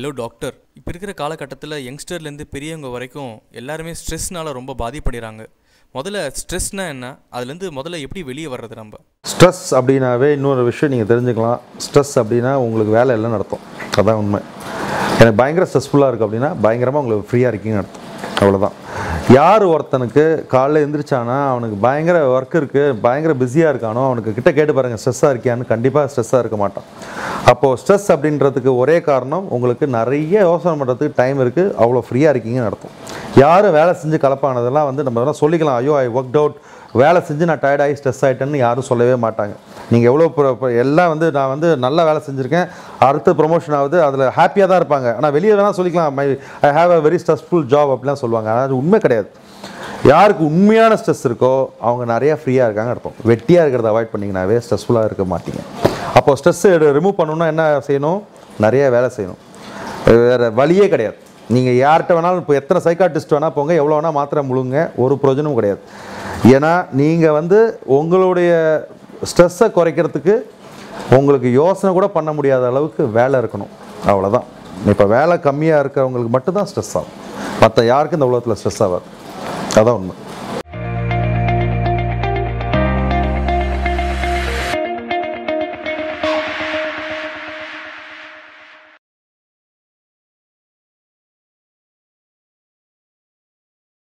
hello doctor இப்போ இருக்கிற காலகட்டத்தில் யங்ஸ்டர்லேருந்து பெரியவங்க வரைக்கும் எல்லாருமே ஸ்ட்ரெஸ்னால ரொம்ப பாதிப்படைகிறாங்க முதல்ல ஸ்ட்ரெஸ்னா என்ன அதுலேருந்து முதல்ல எப்படி வெளியே வர்றது நம்ம ஸ்ட்ரெஸ் அப்படின்னாவே இன்னொரு விஷயம் நீங்கள் தெரிஞ்சுக்கலாம் ஸ்ட்ரெஸ் அப்படின்னா உங்களுக்கு வேலை எல்லாம் நடத்தும் அதான் உண்மை எனக்கு பயங்கர ஸ்ட்ரெஸ்ஃபுல்லாக இருக்குது அப்படின்னா பயங்கரமாக உங்களுக்கு ஃப்ரீயாக இருக்கீங்கன்னு அர்த்தம் அவ்வளோதான் யார் ஒருத்தனுக்கு காலைல எந்திரிச்சானா அவனுக்கு பயங்கர ஒர்க் இருக்குது பயங்கர பிஸியாக இருக்கானோ அவனுக்கு கிட்ட கேட்டு பாருங்கள் ஸ்ட்ரெஸ்ஸாக இருக்கியான்னு கண்டிப்பாக ஸ்ட்ரெஸ்ஸாக இருக்க மாட்டான் அப்போது ஸ்ட்ரெஸ் அப்படின்றதுக்கு ஒரே காரணம் உங்களுக்கு நிறைய யோசனை பண்ணுறதுக்கு டைம் இருக்குது அவ்வளோ ஃப்ரீயாக இருக்கீங்கன்னு அர்த்தம் யாரும் வேலை செஞ்சு கலப்பானதெல்லாம் வந்து நம்ம வேணால் சொல்லிக்கலாம் ஐயோ ஐ ஒர்க் அவுட் வேலை செஞ்சு நான் டயர்ட் ஆகி ஸ்ட்ரெஸ் ஆகிட்டேன்னு யாரும் சொல்லவே மாட்டாங்க நீங்கள் எவ்வளோ pro- pro- எல்லாம் வந்து நான் வந்து நல்லா வேலை செஞ்சுருக்கேன் அடுத்த ப்ரொமோஷன் ஆகுது அதில் ஹாப்பியாக தான் இருப்பாங்க ஆனால் வெளியே வேணால் சொல்லிக்கலாம் my I have a very stressful job அப்படிலாம் சொல்லுவாங்க ஆனால் அது உண்மை கிடையாது யாருக்கு உண்மையான ஸ்ட்ரெஸ் இருக்கோ அவங்க நிறையா ஃப்ரீயாக இருக்காங்க அர்த்தம் வெட்டியாக இருக்கிறத அவாய்ட் பண்ணிங்கனாவே ஸ்ட்ரெஸ்ஃபுல்லாக இருக்க மாட்டீங்க அப்போ ஸ்ட்ரெஸ் ரிமூவ் பண்ணணும்னா என்ன செய்யணும் நிறைய வேலை செய்யணும் வேறு வழியே கிடையாது நீங்கள் யார்கிட்ட வேணாலும் இப்போ எத்தனை சைக்காட்டிஸ்ட் வேணால் போங்க எவ்வளோ வேணால் மாத்திரை முழுங்க ஒரு பிரயோஜனமும் கிடையாது ஏன்னா நீங்கள் வந்து உங்களுடைய ஸ்ட்ரெஸ்ஸை குறைக்கிறதுக்கு உங்களுக்கு யோசனை கூட பண்ண முடியாத அளவுக்கு வேலை இருக்கணும் அவ்வளோதான் இப்போ வேலை கம்மியாக இருக்கிறவங்களுக்கு மட்டும்தான் ஸ்ட்ரெஸ் ஆகும் மற்ற யாருக்கும் இந்த உலகத்தில் ஸ்ட்ரெஸ் ஆகாது அதான் உண்மை